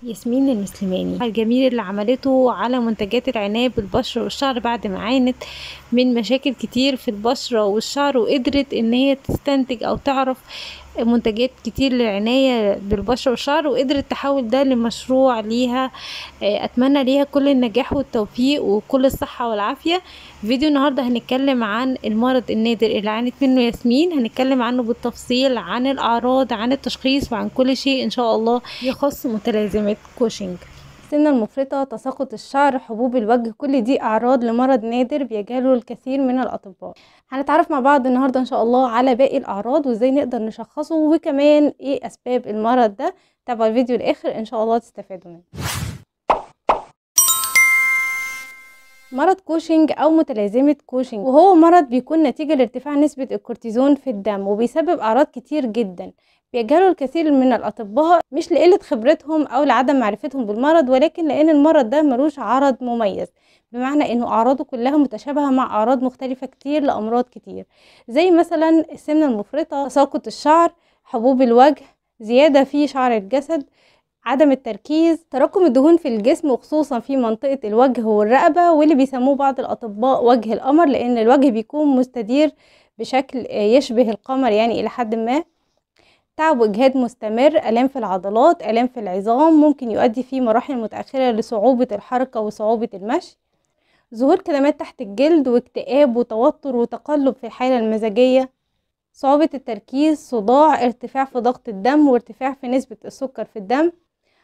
ياسمين المسلماني الجميل اللي عملته على منتجات العناية بالبشرة والشعر بعد ما عانت من مشاكل كتير في البشرة والشعر وقدرت ان هي تستنتج او تعرف منتجات كتير للعناية بالبشرة والشعر وقدرت تحول ده لمشروع ليها آه، اتمنى ليها كل النجاح والتوفيق وكل الصحة والعافية فيديو النهاردة هنتكلم عن المرض النادر اللي عانت منه ياسمين هنتكلم عنه بالتفصيل عن الاعراض عن التشخيص وعن كل شيء ان شاء الله يخص متلازمات كوشنج السمنة المفرطة تساقط الشعر حبوب الوجه كل دي أعراض لمرض نادر بيجهله الكثير من الأطباء هنتعرف مع بعض النهاردة إن شاء الله على باقي الأعراض وإزاي نقدر نشخصه وكمان إيه أسباب المرض ده تابعوا الفيديو الآخر إن شاء الله تستفادوا منه مرض كوشنج او متلازمة كوشنج وهو مرض بيكون نتيجة لارتفاع نسبة الكورتيزون في الدم وبيسبب اعراض كتير جدا بيجهله الكثير من الاطباء مش لقلة خبرتهم او لعدم معرفتهم بالمرض ولكن لان المرض ده ملوش عرض مميز بمعنى انه اعراضه كلها متشابهة مع اعراض مختلفة كتير لامراض كتير زي مثلا السمنة المفرطة تساقط الشعر حبوب الوجه زيادة في شعر الجسد عدم التركيز تراكم الدهون في الجسم وخصوصا في منطقة الوجه والرقبة واللي بيسموه بعض الأطباء وجه القمر لأن الوجه بيكون مستدير بشكل يشبه القمر يعني إلى حد ما تعب واجهاد مستمر الام في العضلات الام في العظام ممكن يؤدي في مراحل متاخره لصعوبه الحركه وصعوبه المشي ظهور كدمات تحت الجلد واكتئاب وتوتر وتقلب في الحاله المزاجيه صعوبه التركيز صداع ارتفاع في ضغط الدم وارتفاع في نسبه السكر في الدم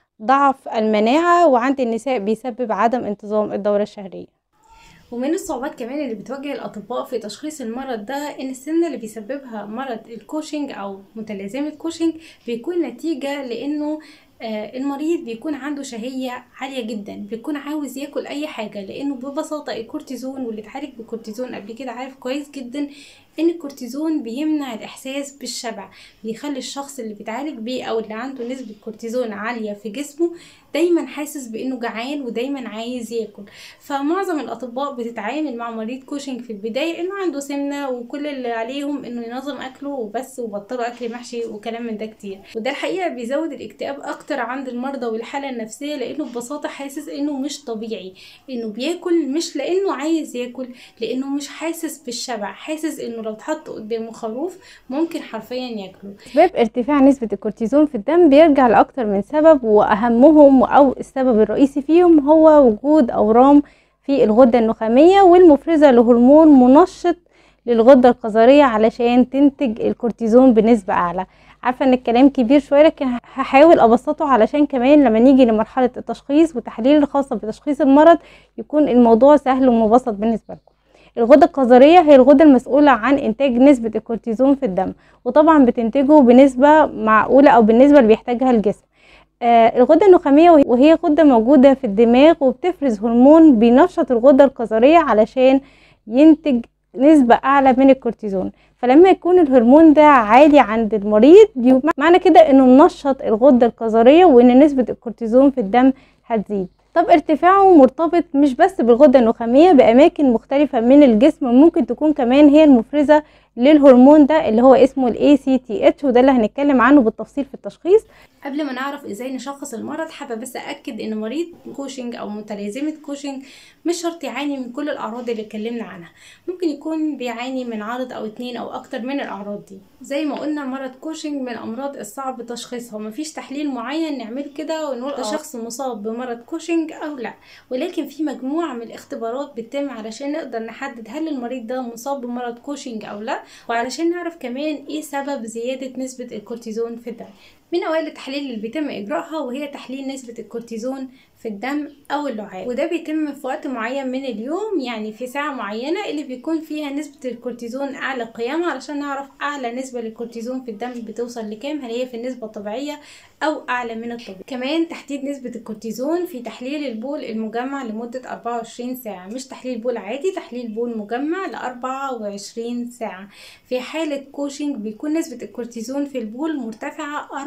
ضعف المناعه وعند النساء بيسبب عدم انتظام الدوره الشهريه ومن الصعوبات كمان اللي بتواجه الأطباء في تشخيص المرض ده إن السن اللي بيسببها مرض الكوشنج أو متلازمة كوشنج بيكون نتيجة لأنه آه المريض بيكون عنده شهية عالية جدا بيكون عاوز ياكل أي حاجة لأنه ببساطة الكورتيزون واللي اتعالج بالكورتيزون قبل كده عارف كويس جدا ان الكورتيزون بيمنع الاحساس بالشبع بيخلي الشخص اللي بيتعالج بيه او اللي عنده نسبة كورتيزون عالية في جسمه دايما حاسس بانه جعان ودايما عايز ياكل فمعظم الاطباء بتتعامل مع مريض كوشنج في البداية انه عنده سمنة وكل اللي عليهم انه ينظم اكله وبس وبطلوا اكل محشي وكلام من ده كتير وده الحقيقة بيزود الاكتئاب اكتر عند المرضى والحالة النفسية لانه ببساطة حاسس انه مش طبيعي انه بياكل مش لانه عايز ياكل لانه مش حاسس بالشبع حاسس انه لو اتحط قدامه خروف ممكن حرفيا ياكله اسباب ارتفاع نسبة الكورتيزون في الدم بيرجع لأكتر من سبب وأهمهم أو السبب الرئيسي فيهم هو وجود أورام في الغدة النخامية والمفرزة لهرمون منشط للغدة القذرية علشان تنتج الكورتيزون بنسبة أعلى عارفة ان الكلام كبير شوية لكن هحاول ابسطه علشان كمان لما نيجي لمرحلة التشخيص والتحاليل الخاصة بتشخيص المرض يكون الموضوع سهل ومبسط بالنسبة لكم الغدة القذرية هي الغدة المسؤولة عن إنتاج نسبة الكورتيزون في الدم وطبعا بتنتجه بنسبة معقولة أو بالنسبة اللي بيحتاجها الجسم آه الغدة النخامية وهي غدة موجودة في الدماغ وبتفرز هرمون بينشط الغدة القذرية علشان ينتج نسبة أعلى من الكورتيزون فلما يكون الهرمون ده عالي عند المريض معنى كده انه منشط الغدة القذرية وان نسبة الكورتيزون في الدم هتزيد طب ارتفاعه مرتبط مش بس بالغدة النخامية بأماكن مختلفة من الجسم ممكن تكون كمان هي المفرزة للهرمون ده اللي هو اسمه ال ACTH وده اللي هنتكلم عنه بالتفصيل في التشخيص قبل ما نعرف ازاي نشخص المرض حابه بس اكد ان مريض كوشنج او متلازمه كوشنج مش شرط يعاني من كل الاعراض اللي اتكلمنا عنها ممكن يكون بيعاني من عرض او اتنين او اكتر من الاعراض دي زي ما قلنا مرض كوشنج من الامراض الصعب تشخيصها مفيش تحليل معين نعمله كده ونقول ده شخص مصاب بمرض كوشنج او لا ولكن في مجموعه من الاختبارات بتتم علشان نقدر نحدد هل المريض ده مصاب بمرض كوشنج او لا وعلشان نعرف كمان ايه سبب زياده نسبه الكورتيزون في الدم من اوائل التحاليل اللي بيتم اجراءها وهي تحليل نسبة الكورتيزون في الدم او اللعاب وده بيتم في وقت معين من اليوم يعني في ساعة معينة اللي بيكون فيها نسبة الكورتيزون اعلى قيامة علشان نعرف اعلى نسبة للكورتيزون في الدم بتوصل لكام هل هي في النسبة الطبيعية او اعلى من الطبيعي كمان تحديد نسبة الكورتيزون في تحليل البول المجمع لمدة 24 ساعة مش تحليل بول عادي تحليل بول مجمع ل 24 ساعة في حالة كوشنج بيكون نسبة الكورتيزون في البول مرتفعة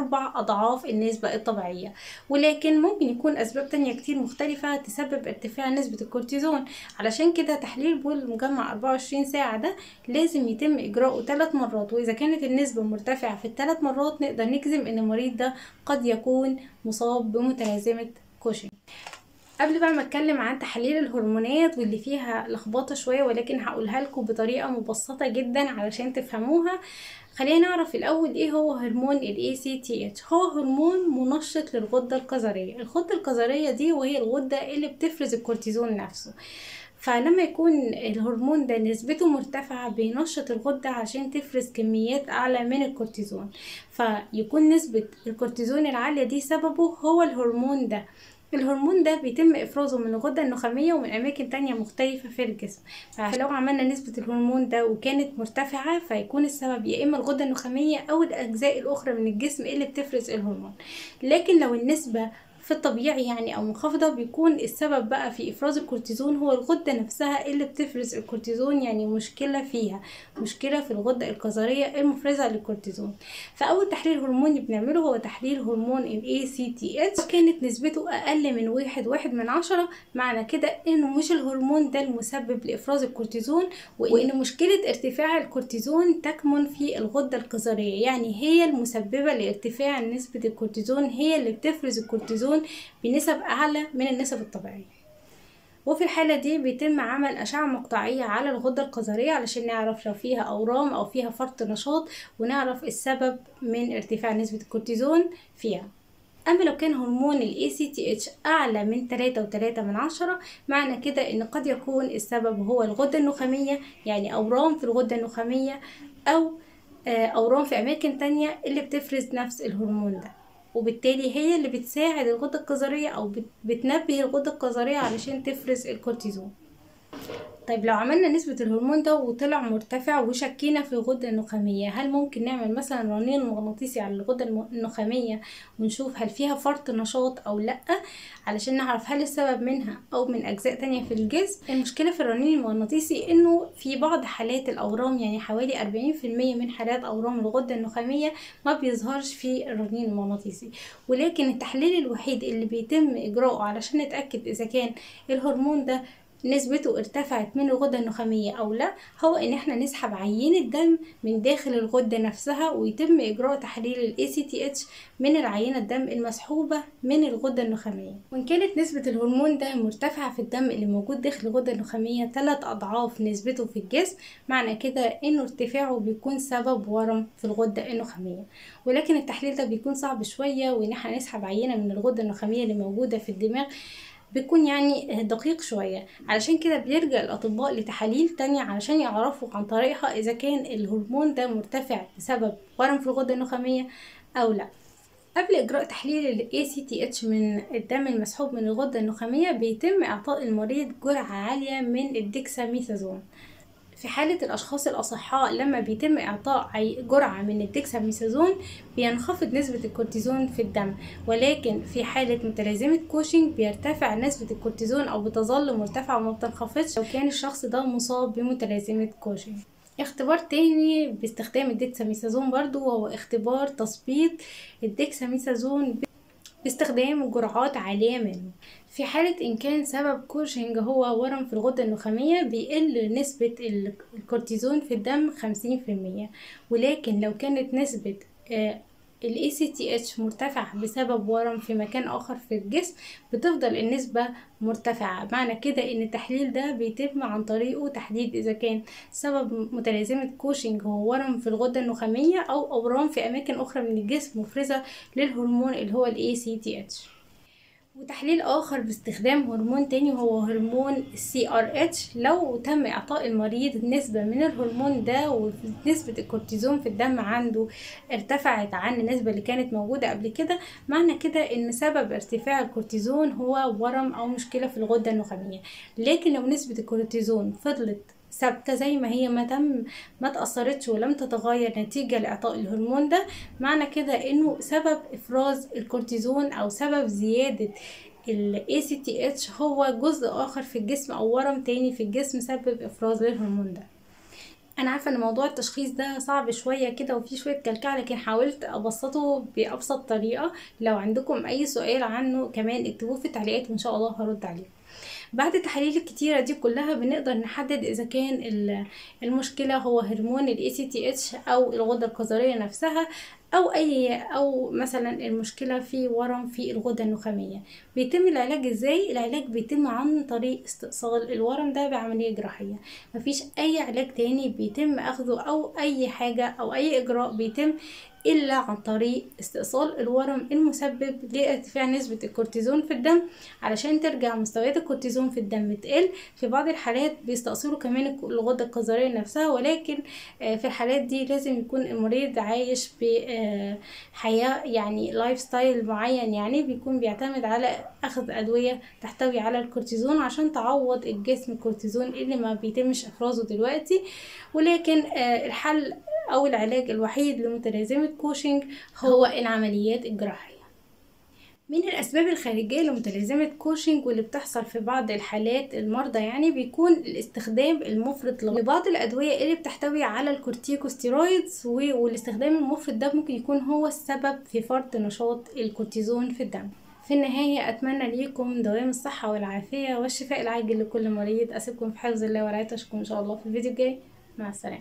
أربع أضعاف النسبة الطبيعية ولكن ممكن يكون أسباب تانية كتير مختلفة تسبب ارتفاع نسبة الكورتيزون علشان كده تحليل بول مجمع 24 ساعة ده لازم يتم إجراؤه ثلاث مرات وإذا كانت النسبة مرتفعة في الثلاث مرات نقدر نجزم إن المريض ده قد يكون مصاب بمتلازمة كوشنج قبل بقى ما اتكلم عن تحاليل الهرمونات واللي فيها لخبطه شويه ولكن هقولها لكم بطريقه مبسطه جدا علشان تفهموها خلينا نعرف الاول ايه هو هرمون ال ACTH هو هرمون منشط للغده الكظريه الغده الكظريه دي وهي الغده اللي بتفرز الكورتيزون نفسه فلما يكون الهرمون ده نسبته مرتفعة بينشط الغدة عشان تفرز كميات أعلى من الكورتيزون فيكون نسبة الكورتيزون العالية دي سببه هو الهرمون ده الهرمون ده بيتم افرازه من الغده النخاميه ومن اماكن تانية مختلفه في الجسم فلو عملنا نسبه الهرمون ده وكانت مرتفعه فيكون السبب يا اما الغده النخاميه او الاجزاء الاخرى من الجسم اللي بتفرز الهرمون لكن لو النسبه في الطبيعي يعني او منخفضه بيكون السبب بقى في افراز الكورتيزون هو الغده نفسها اللي بتفرز الكورتيزون يعني مشكله فيها مشكله في الغده الكظريه المفرزه للكورتيزون فاول تحليل هرموني بنعمله هو تحليل هرمون ال ACTH كانت نسبته اقل من واحد واحد من عشرة معنى كده انه مش الهرمون ده المسبب لافراز الكورتيزون وان مشكله ارتفاع الكورتيزون تكمن في الغده الكظريه يعني هي المسببه لارتفاع نسبه الكورتيزون هي اللي بتفرز الكورتيزون بنسب أعلى من النسب الطبيعية وفي الحالة دي بيتم عمل أشعة مقطعية على الغدة الكظرية علشان نعرف لو فيها أورام أو فيها فرط نشاط ونعرف السبب من ارتفاع نسبة الكورتيزون فيها أما لو كان هرمون ال ACTH أعلى من تلاتة وتلاتة من عشرة معنى كده إن قد يكون السبب هو الغدة النخامية يعني أورام في الغدة النخامية أو أورام في أماكن تانية اللي بتفرز نفس الهرمون ده وبالتالي هي اللي بتساعد الغدة الكظرية أو بتنبه الغدة الكظرية علشان تفرز الكورتيزون طيب لو عملنا نسبة الهرمون ده وطلع مرتفع وشكينا في الغدة النخامية هل ممكن نعمل مثلا رنين مغناطيسي على الغدة النخامية ونشوف هل فيها فرط نشاط أو لأ علشان نعرف هل السبب منها أو من أجزاء تانية في الجسم المشكلة في الرنين المغناطيسي إنه في بعض حالات الأورام يعني حوالي أربعين في المية من حالات أورام الغدة النخامية ما بيظهرش في الرنين المغناطيسي ولكن التحليل الوحيد اللي بيتم إجراؤه علشان نتأكد إذا كان الهرمون ده نسبته ارتفعت من الغدة النخامية أو لا هو إن احنا نسحب عينة دم من داخل الغدة نفسها ويتم إجراء تحليل ال ACTH من العينة الدم المسحوبة من الغدة النخامية وإن كانت نسبة الهرمون ده مرتفعة في الدم اللي موجود داخل الغدة النخامية ثلاث أضعاف نسبته في الجسم معنى كده إنه ارتفاعه بيكون سبب ورم في الغدة النخامية ولكن التحليل ده بيكون صعب شوية وإن احنا نسحب عينة من الغدة النخامية اللي موجودة في الدماغ بيكون يعني دقيق شوية علشان كده بيلجأ الأطباء لتحاليل تانية علشان يعرفوا عن طريقها إذا كان الهرمون ده مرتفع بسبب ورم في الغدة النخامية أو لا قبل إجراء تحليل ال ACTH من الدم المسحوب من الغدة النخامية بيتم إعطاء المريض جرعة عالية من الديكساميثازون في حالة الأشخاص الأصحاء لما بيتم إعطاء جرعة من الديكساميثازون بينخفض نسبة الكورتيزون في الدم ولكن في حالة متلازمة كوشنج بيرتفع نسبة الكورتيزون أو بتظل مرتفعة وما بتنخفضش لو كان الشخص ده مصاب بمتلازمة كوشنج اختبار تاني باستخدام الديكساميثازون برضو وهو اختبار تثبيط الديكساميثازون باستخدام جرعات عالية منه في حالة إن كان سبب كوشنج هو ورم في الغدة النخامية بيقل نسبة الكورتيزون في الدم خمسين في المية ولكن لو كانت نسبة ال ACTH مرتفع بسبب ورم في مكان آخر في الجسم بتفضل النسبة مرتفعة معنى كده إن التحليل ده بيتم عن طريقه تحديد إذا كان سبب متلازمة كوشنج هو ورم في الغدة النخامية أو أورام في أماكن أخرى من الجسم مفرزة للهرمون اللي هو ال ACTH وتحليل آخر باستخدام هرمون تاني وهو هرمون CRH لو تم إعطاء المريض نسبة من الهرمون ده ونسبة الكورتيزون في الدم عنده ارتفعت عن النسبة اللي كانت موجودة قبل كده معنى كده إن سبب ارتفاع الكورتيزون هو ورم أو مشكلة في الغدة النخامية لكن لو نسبة الكورتيزون فضلت ثابتة زي ما هي ما تم ما تأثرتش ولم تتغير نتيجة لإعطاء الهرمون ده معنى كده إنه سبب إفراز الكورتيزون أو سبب زيادة ال ACTH هو جزء آخر في الجسم أو ورم تاني في الجسم سبب إفراز للهرمون ده انا عارفه ان موضوع التشخيص ده صعب شويه كده وفيه شويه كلكعه لكن حاولت ابسطه بابسط طريقه لو عندكم اي سؤال عنه كمان اكتبوه في التعليقات وان شاء الله هرد عليه بعد التحاليل الكتيرة دي كلها بنقدر نحدد إذا كان المشكلة هو هرمون ال ACTH أو الغدة الكظرية نفسها أو أي أو مثلا المشكلة في ورم في الغدة النخامية بيتم العلاج إزاي؟ العلاج بيتم عن طريق استئصال الورم ده بعملية جراحية مفيش أي علاج تاني بيتم أخذه أو أي حاجة أو أي إجراء بيتم إلا عن طريق استئصال الورم المسبب لارتفاع نسبة الكورتيزون في الدم علشان ترجع مستويات الكورتيزون في الدم تقل في بعض الحالات بيستأصلوا كمان الغدة الكظرية نفسها ولكن في الحالات دي لازم يكون المريض عايش بحياة يعني لايف ستايل معين يعني بيكون بيعتمد على أخذ أدوية تحتوي على الكورتيزون عشان تعوض الجسم الكورتيزون اللي ما بيتمش إفرازه دلوقتي ولكن الحل أو العلاج الوحيد لمتلازمة كوشنج هو العمليات الجراحية من الأسباب الخارجية لمتلازمة كوشنج واللي بتحصل في بعض الحالات المرضى يعني بيكون الاستخدام المفرط لبعض الأدوية اللي بتحتوي على الكورتيكوستيرويدز والاستخدام المفرط ده ممكن يكون هو السبب في فرط نشاط الكورتيزون في الدم في النهاية أتمنى ليكم دوام الصحة والعافية والشفاء العاجل لكل مريض أسيبكم في حفظ الله ورعايته أشوفكم إن شاء الله في الفيديو الجاي مع السلامة